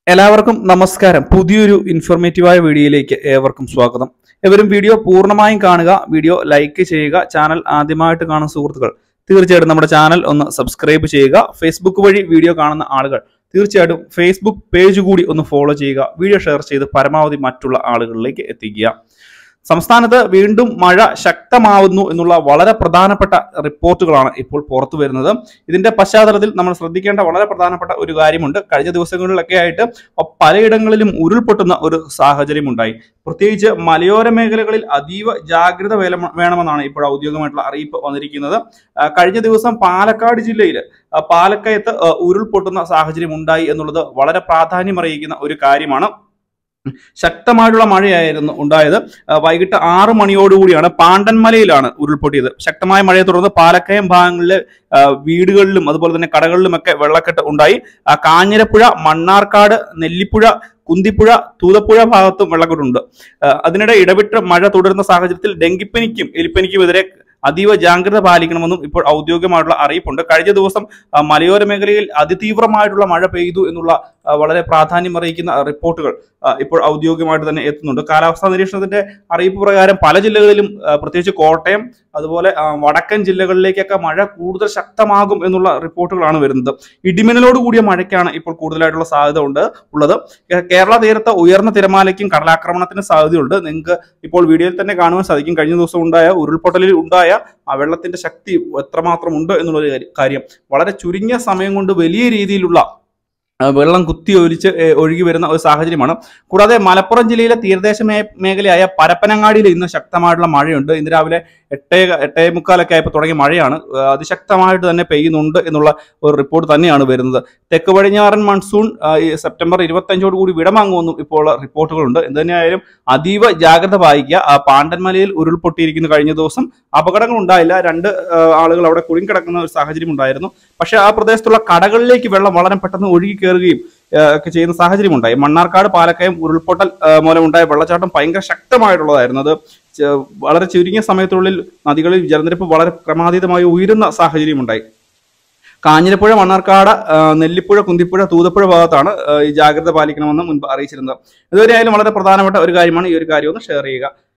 എല്ലാവർക്കും നമസ്കാരം പുതിയൊരു ഇൻഫോർമേറ്റീവായ വീഡിയോയിലേക്ക് ഏവർക്കും സ്വാഗതം എവരും വീഡിയോ പൂർണ്ണമായും കാണുക വീഡിയോ ലൈക്ക് ചെയ്യുക ചാനൽ ആദ്യമായിട്ട് കാണുന്ന സുഹൃത്തുക്കൾ തീർച്ചയായിട്ടും നമ്മുടെ ചാനൽ ഒന്ന് സബ്സ്ക്രൈബ് ചെയ്യുക ഫേസ്ബുക്ക് വഴി വീഡിയോ കാണുന്ന ആളുകൾ തീർച്ചയായിട്ടും ഫേസ്ബുക്ക് പേജ് കൂടി ഒന്ന് ഫോളോ ചെയ്യുക വീഡിയോ ഷെയർ ചെയ്ത് പരമാവധി മറ്റുള്ള ആളുകളിലേക്ക് എത്തിക്കുക സംസ്ഥാനത്ത് വീണ്ടും മഴ ശക്തമാവുന്നു എന്നുള്ള വളരെ പ്രധാനപ്പെട്ട റിപ്പോർട്ടുകളാണ് ഇപ്പോൾ പുറത്തു വരുന്നത് ഇതിന്റെ പശ്ചാത്തലത്തിൽ നമ്മൾ ശ്രദ്ധിക്കേണ്ട വളരെ പ്രധാനപ്പെട്ട ഒരു കാര്യമുണ്ട് കഴിഞ്ഞ ദിവസങ്ങളിലൊക്കെ ആയിട്ട് പലയിടങ്ങളിലും ഉരുൾപൊട്ടുന്ന ഒരു സാഹചര്യം ഉണ്ടായി പ്രത്യേകിച്ച് മലയോര മേഖലകളിൽ അതീവ ജാഗ്രത വേല- വേണമെന്നാണ് ഇപ്പോൾ ഔദ്യോഗികമായിട്ടുള്ള അറിയിപ്പ് വന്നിരിക്കുന്നത് ആ, കഴിഞ്ഞ ദിവസം പാലക്കാട് ജില്ലയിൽ പാലക്കയത്ത് ആ, ഉരുൾപൊട്ടുന്ന സാഹചര്യം ഉണ്ടായി എന്നുള്ളത് വളരെ പ്രാധാന്യം അറിയിക്കുന്ന ഒരു കാര്യമാണ് ശക്തമായിട്ടുള്ള മഴയായിരുന്നു ഉണ്ടായത് ആ, വൈകിട്ട് ആറ് മണിയോടുകൂടിയാണ് പാണ്ടൻമലയിലാണ് ഉരുൾപൊട്ടിയത് ശക്തമായ മഴയെ തുടർന്ന് പാലക്കയം ഭാഗങ്ങളിലെ ആ, വീടുകളിലും അതുപോലെ തന്നെ കടകളിലുമൊക്കെ വെള്ളക്കെട്ട് ഉണ്ടായി ആ, കാഞ്ഞിരപ്പുഴ മണ്ണാർക്കാട് നെല്ലിപ്പുഴ കുന്തിപ്പുഴ തൂതപ്പുഴ ഭാഗത്തും വെള്ളക്കെട്ടുണ്ട് ആ, അതിനിടെ ഇടവിട്ട് മഴ തുടരുന്ന സാഹചര്യത്തിൽ ഡെങ്കിപ്പനിക്കും എലിപ്പനിക്കുമെതിരെ അതീവ ജാഗ്രത പാലിക്കണമെന്നും ഇപ്പോൾ ഔദ്യോഗികമായിട്ടുള്ള അറിയിപ്പുണ്ട് കഴിഞ്ഞ ദിവസം ആ, മലയോര മേഖലയിൽ അതിതീവ്രമായിട്ടുള്ള മഴ പെയ്തു എന്നുള്ള ആ, വളരെ പ്രാധാന്യം അറിയിക്കുന്ന റിപ്പോർട്ടുകൾ ആ, ഇപ്പോൾ ഔദ്യോഗികമായിട്ട് തന്നെ എത്തുന്നുണ്ട് കാലാവസ്ഥാ നിരീക്ഷണത്തിന്റെ അറിയിപ്പ് പ്രകാരം പല ജില്ലകളിലും ആ, പ്രത്യേകിച്ച് കോട്ടയം അതുപോലെ ആ, വടക്കൻ ജില്ലകളിലേക്കൊക്കെ മഴ കൂടുതൽ ശക്തമാകും എന്നുള്ള റിപ്പോർട്ടുകളാണ് വരുന്നത് ഇടിമിന്നലോട് കൂടിയ മഴയ്ക്കാണ് ഇപ്പോൾ കൂടുതലായിട്ടുള്ള സാധ്യത ഉണ്ട് ഉള്ളത് കേ- കേരള തീരത്ത് ഉയർന്ന തിരമാലയ്ക്കും കടലാക്രമണത്തിന് സാധ്യതയുണ്ട് നിങ്ങൾക്ക് ഇപ്പോൾ വീഡിയോയിൽ തന്നെ കാണുവാൻ സാധിക്കും കഴിഞ്ഞ ദിവസം ഉണ്ടായ ഉരുൾപൊട്ടലിൽ ഉണ്ടായ ആ വെള്ളത്തിന്റെ ശക്തി എത്രമാത്രം ഉണ്ട് എന്നുള്ളൊരു കാര്യ- കാര്യം വളരെ ചുരുങ്ങിയ സമയം കൊണ്ട് വലിയ രീതിയിലുള്ള ആ, വെള്ളം കുത്തി ഒലിച്ച് ഏ, ഒഴുകി വരുന്ന ഒരു സാഹചര്യമാണ് കൂടാതെ മലപ്പുറം ജില്ലയിലെ തീരദേശ മേ- മേഖലയായ പരപ്പനങ്ങാടിയിൽ ഇന്ന് ശക്തമായിട്ടുള്ള മഴയുണ്ട് ഇന്ന് രാവിലെ എട്ടേ എട്ടേ മുക്കാലൊക്കെ ആയപ്പോൾ തുടങ്ങിയ മഴയാണ് ആ, അതിശക്തമായിട്ട് തന്നെ പെയ്യുന്നുണ്ട് എന്നുള്ള ഒരു റിപ്പോർട്ട് തന്നെയാണ് വരുന്നത് തെക്ക് പടിഞ്ഞാറൻ മൺസൂൺ ആ, ഈ സെപ്റ്റംബർ ഇരുപത്തഞ്ചോട് കൂടി വിടവാങ്ങുമെന്നും ഇപ്പോൾ റിപ്പോർട്ടുകളുണ്ട് എന്ത് തന്നെയായാലും അതീവ ജാഗ്രത പാലിക്കുക ആ, പാണ്ടൻമലയിൽ ഉരുൾപൊട്ടിയിരിക്കുന്ന കഴിഞ്ഞ ദിവസം അപകടങ്ങൾ ഉണ്ടായില്ല രണ്ട് ആ, ആളുകൾ അവിടെ കുടുങ്ങിക്കിടക്കുന്ന ഒരു സാഹചര്യം ഉണ്ടായിരുന്നു പക്ഷേ ആ പ്രദേശത്തുള്ള കടകളിലേക്ക് വെള്ളം വളരെ പെട്ടെന്ന് ഒഴുകി കയറുകയും ആ, ഒക്കെ ചെയ്യുന്ന സാഹചര്യം ഉണ്ടായി മണ്ണാർക്കാട് പാലക്കയം ഉരുൾപൊട്ടൽ ആ, മൂലമുണ്ടായ വെള്ളച്ചാട്ടം ഭയങ്കര ശക്തമായിട്ടുള്ളതായിരുന്നു അത് ചെ- വളരെ ചുരുങ്ങിയ സമയത്തിനുള്ളിൽ നദികളിൽ ജലനിരപ്പ് വളരെ ക്രമാതീതമായി ഉയരുന്ന സാഹചര്യം ഉണ്ടായി കാഞ്ഞിരപ്പുഴ മണ്ണാർക്കാട് ആ, നെല്ലിപ്പുഴ കുന്തിപ്പുഴ തൂതപ്പുഴ ഭാഗത്താണ് ആ, ഈ ജാഗ്രത പാലിക്കണമെന്ന് മുൻപ് അറിയിച്ചിരുന്നത് ഇതുവരെയായാലും വളരെ പ്രധാനപ്പെട്ട ഒരു കാര്യമാണ് ഈ ഒരു കാര്യം ഒന്ന് ഷെയർ ചെയ്യുക